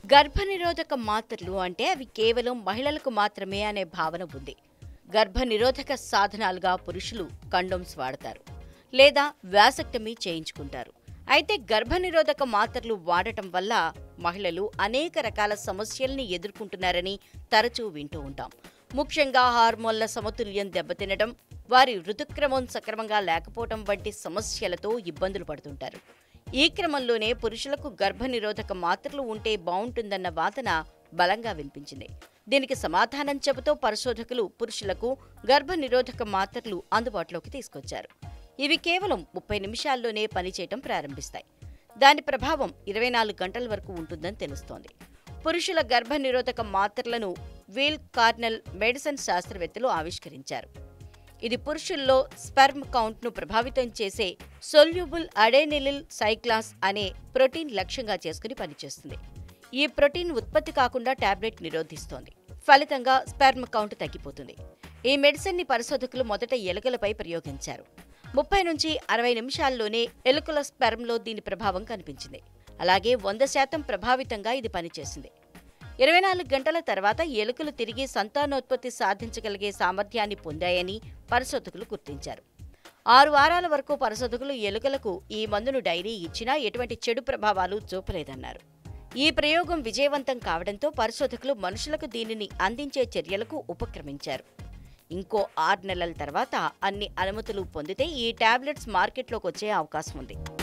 గర్భనిరోధక మాత్రలు అంటే అవి కేవలం మహిళలకు మాత్రమే అనే భావన ఉంది గర్భనిరోధక సాధనాలుగా పురుషులు కండోమ్స్ వాడతారు లేదా వ్యాసక్టమీ చేయించుకుంటారు అయితే గర్భనిరోధక మాత్రలు వాడటం వల్ల మహిళలు అనేక రకాల సమస్యల్ని ఎదుర్కొంటున్నారని తరచూ వింటూ ఉంటాం ముఖ్యంగా హార్మోన్ల సమతుల్యం దెబ్బతినడం వారి ఋతుక్రమం సక్రమంగా లేకపోవడం వంటి సమస్యలతో ఇబ్బందులు పడుతుంటారు ఈ క్రమంలోనే పురుషులకు గర్భనిరోధక మాత్రలు ఉంటే బావుంటుందన్న వాదన బలంగా వినిపించింది దీనికి సమాధానం చెబుతూ పరిశోధకులు పురుషులకు గర్భనిరోధక మాత్రలు అందుబాటులోకి తీసుకొచ్చారు ఇవి కేవలం ముప్పై నిమిషాల్లోనే పనిచేయటం ప్రారంభిస్తాయి దాని ప్రభావం ఇరవై నాలుగు గంటల వరకు ఉంటుందని తెలుస్తోంది పురుషుల గర్భనిరోధక మాత్రలను వీల్ కార్నెల్ మెడిసిన్ శాస్త్రవేత్తలు ఆవిష్కరించారు ఇది పురుషుల్లో స్పెర్మ్ కౌంట్ను ప్రభావితం చేసే సొల్యూబుల్ అడెనిలిల్ సైక్లాస్ అనే ప్రోటీన్ లక్ష్యంగా చేసుకుని పనిచేస్తుంది ఈ ప్రోటీన్ ఉత్పత్తి కాకుండా టాబ్లెట్ నిరోధిస్తోంది ఫలితంగా స్పెర్మ్ కౌంట్ తగ్గిపోతుంది ఈ మెడిసిన్ ని పరిశోధకులు మొదట ఎలుకలపై ప్రయోగించారు ముప్పై నుంచి అరవై నిమిషాల్లోనే ఎలుకల స్పెర్మ్లో దీని ప్రభావం కనిపించింది అలాగే వంద శాతం ప్రభావితంగా ఇది పనిచేసింది ఇరవై నాలుగు గంటల తర్వాత ఎలుకలు తిరిగి సంతానోత్పత్తి సాధించగలిగే సామర్థ్యాన్ని పొందాయని పరిశోధకులు గుర్తించారు ఆరు వారాల వరకు పరిశోధకులు ఎలుకలకు ఈ మందును డైరీ ఇచ్చినా ఎటువంటి చెడు ప్రభావాలు చూపలేదన్నారు ఈ ప్రయోగం విజయవంతం కావడంతో పరిశోధకులు మనుషులకు దీనిని అందించే చర్యలకు ఉపక్రమించారు ఇంకో ఆరు నెలల తర్వాత అన్ని అనుమతులు పొందితే ఈ టాబ్లెట్స్ మార్కెట్లోకి వచ్చే అవకాశం ఉంది